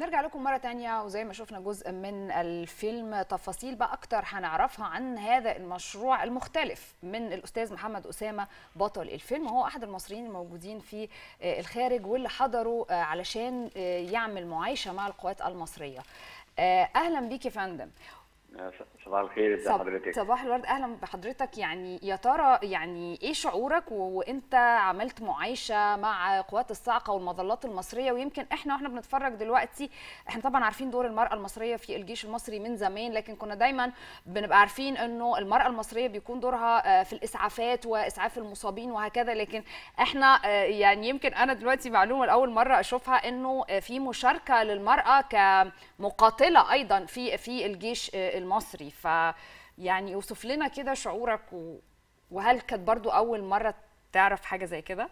نرجع لكم مرة تانية وزي ما شفنا جزء من الفيلم تفاصيل بقى أكتر هنعرفها عن هذا المشروع المختلف من الأستاذ محمد أسامة بطل الفيلم وهو أحد المصريين الموجودين في الخارج واللي حضروا علشان يعمل معايشة مع القوات المصرية أهلا بيك يا فندم صباح الخير ازي حضرتك صباح الورد اهلا بحضرتك يعني يا ترى يعني ايه شعورك وانت عملت معايشه مع قوات الصاعقه والمظلات المصريه ويمكن احنا واحنا بنتفرج دلوقتي احنا طبعا عارفين دور المراه المصريه في الجيش المصري من زمان لكن كنا دايما بنبقى عارفين انه المراه المصريه بيكون دورها في الاسعافات واسعاف المصابين وهكذا لكن احنا يعني يمكن انا دلوقتي معلومه لاول مره اشوفها انه في مشاركه للمراه كمقاتله ايضا في في الجيش المصري ف يعني اوصف لنا كده شعورك و... وهل كانت برضو اول مره تعرف حاجه زي كده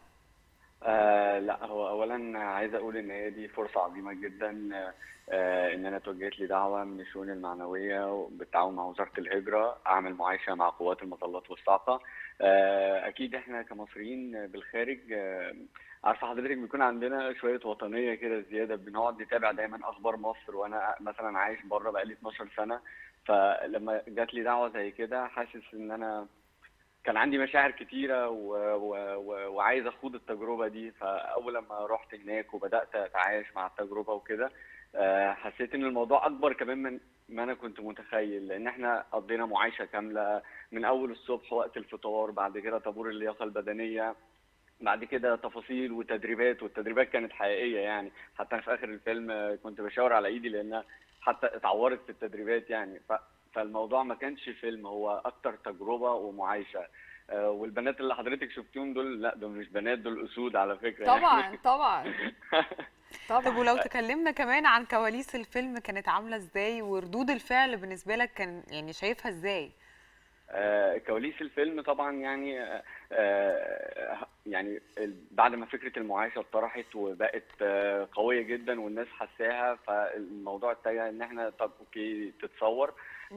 آه لا هو اولا عايز اقول ان هي دي فرصه عظيمه جدا آه ان انا اتوجهت لي دعوه من الشؤون المعنويه بالتعاون مع وزاره الهجره اعمل معايشه مع قوات المظلات والصاعقه آه اكيد احنا كمصريين بالخارج آه عارفه حضرتك بيكون عندنا شويه وطنيه كده زياده بنقعد نتابع دايما اخبار مصر وانا مثلا عايش بره بقالي 12 سنه فلما جات لي دعوه زي كده حاسس ان انا كان عندي مشاعر كتيره و... و... و... وعايز اخوض التجربه دي فاول لما رحت هناك وبدات اتعايش مع التجربه وكده حسيت ان الموضوع اكبر كمان من ما انا كنت متخيل لان احنا قضينا معايشه كامله من اول الصبح وقت الفطار بعد كده طابور اللياقه البدنيه بعد كده تفاصيل وتدريبات والتدريبات كانت حقيقيه يعني حتى في اخر الفيلم كنت بشاور على ايدي لانها حتى اتعورت في التدريبات يعني ف... فالموضوع ما كانش فيلم هو اكتر تجربه ومعايشه آه والبنات اللي حضرتك شفتيهم دول لا دول مش بنات دول اسود على فكره طبعا يعني. طبعا طبعا طب ولو تكلمنا كمان عن كواليس الفيلم كانت عامله ازاي وردود الفعل بالنسبه لك كان يعني شايفها ازاي آه كواليس الفيلم طبعا يعني آه يعني بعد ما فكره المعايشه اتطرحت وبقت آه قويه جدا والناس حساها فالموضوع اتجه ان احنا طب اوكي تتصور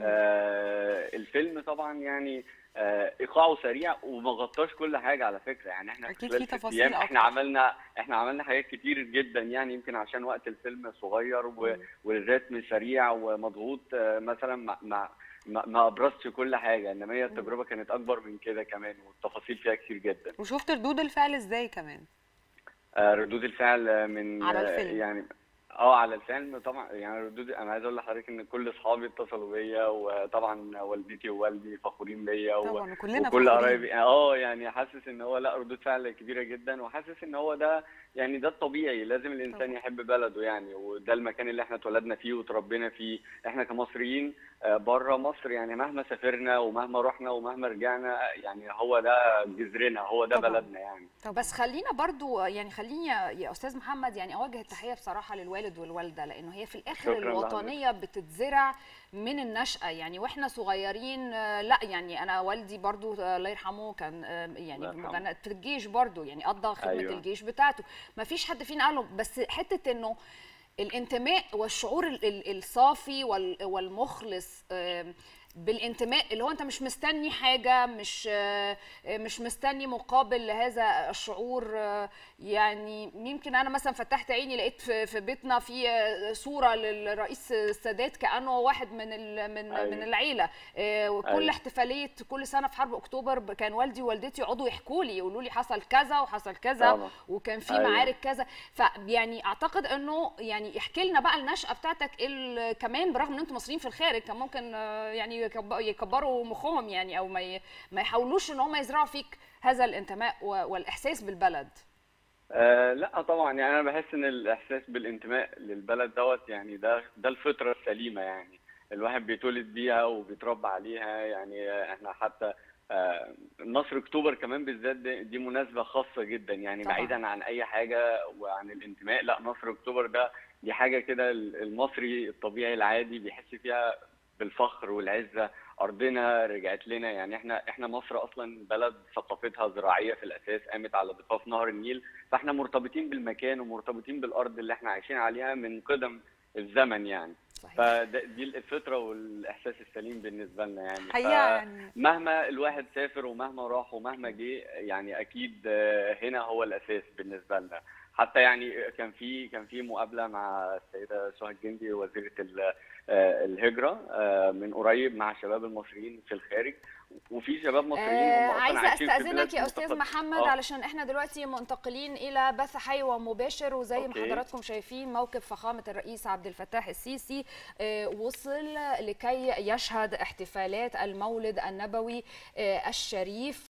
الفيلم طبعا يعني ايقاعه سريع وما غطاش كل حاجه على فكره يعني احنا اكيد في تفاصيل ايام احنا عملنا احنا عملنا حاجات كتير جدا يعني يمكن عشان وقت الفيلم صغير والريتم سريع ومضغوط مثلا مع, مع ما ابرزتش كل حاجه انما هي التجربه كانت اكبر من كده كمان والتفاصيل فيها كتير جدا وشفت ردود الفعل ازاي كمان آه ردود الفعل من على الفيلم يعني اه على الفيلم طبعا يعني ردود انا عايز اقول لحضرتك ان كل اصحابي اتصلوا بيا وطبعا والدتي ووالدي فخورين بيا طبعا وكلنا وكل قرايبي اه يعني حاسس ان هو لا ردود فعل كبيره جدا وحاسس ان هو ده يعني ده الطبيعي لازم الانسان طبعا. يحب بلده يعني وده المكان اللي احنا اتولدنا فيه وتربينا فيه احنا كمصريين بره مصر يعني مهما سافرنا ومهما رحنا ومهما رجعنا يعني هو ده جذرنا هو ده طبعا. بلدنا يعني طب بس خلينا برضو يعني خليني يا استاذ محمد يعني اوجه التحيه بصراحه للوالد والوالده لانه هي في الاخر الوطنيه لحظة. بتتزرع من النشأة يعني واحنا صغيرين لا يعني انا والدي برضو الله يرحمه كان يعني في الجيش برضو يعني قضى خدمة أيوة. الجيش بتاعته ما فيش حد فينا قاله بس حتة انه الانتماء والشعور الصافي والمخلص بالانتماء اللي هو انت مش مستني حاجه مش مش مستني مقابل لهذا الشعور يعني يمكن انا مثلا فتحت عيني لقيت في بيتنا في صوره للرئيس السادات كانه واحد من من أيوة. من العيله وكل أيوة. احتفاليه كل سنه في حرب اكتوبر كان والدي ووالدتي يقعدوا يحكوا لي يقولوا لي حصل كذا وحصل كذا طبعا. وكان في أيوة. معارك كذا فيعني اعتقد انه يعني احكي لنا بقى النشاه بتاعتك كمان برغم ان انتم مصريين في الخارج كان ممكن يعني يكبروا مخهم يعني او ما ما يحاولوش ان هم يزرعوا فيك هذا الانتماء والاحساس بالبلد أه لا طبعا يعني انا بحس ان الاحساس بالانتماء للبلد دوت يعني ده ده الفطره السليمه يعني الواحد بيتولد بيها وبيتربى عليها يعني احنا حتى آه نصر اكتوبر كمان بالذات دي, دي مناسبه خاصه جدا يعني طبعا. بعيدا عن اي حاجه وعن الانتماء لا نصر اكتوبر ده دي حاجه كده المصري الطبيعي العادي بيحس فيها بالفخر والعزه ارضنا رجعت لنا يعني احنا احنا مصر اصلا بلد ثقافتها زراعيه في الاساس قامت على ضفاف نهر النيل فاحنا مرتبطين بالمكان ومرتبطين بالارض اللي احنا عايشين عليها من قدم الزمن يعني صحيح. فدي الفطره والاحساس السليم بالنسبه لنا يعني يعني مهما الواحد سافر ومهما راح ومهما جه يعني اكيد هنا هو الاساس بالنسبه لنا حتى يعني كان في كان في مقابله مع السيده سهى الجندي وزيره الهجره من قريب مع الشباب المصريين في الخارج وفي شباب مصريين آه عايزه استاذنك يا استاذ محمد آه. علشان احنا دلوقتي منتقلين الى بث حي ومباشر وزي ما حضراتكم شايفين موقف فخامه الرئيس عبد الفتاح السيسي آه وصل لكي يشهد احتفالات المولد النبوي آه الشريف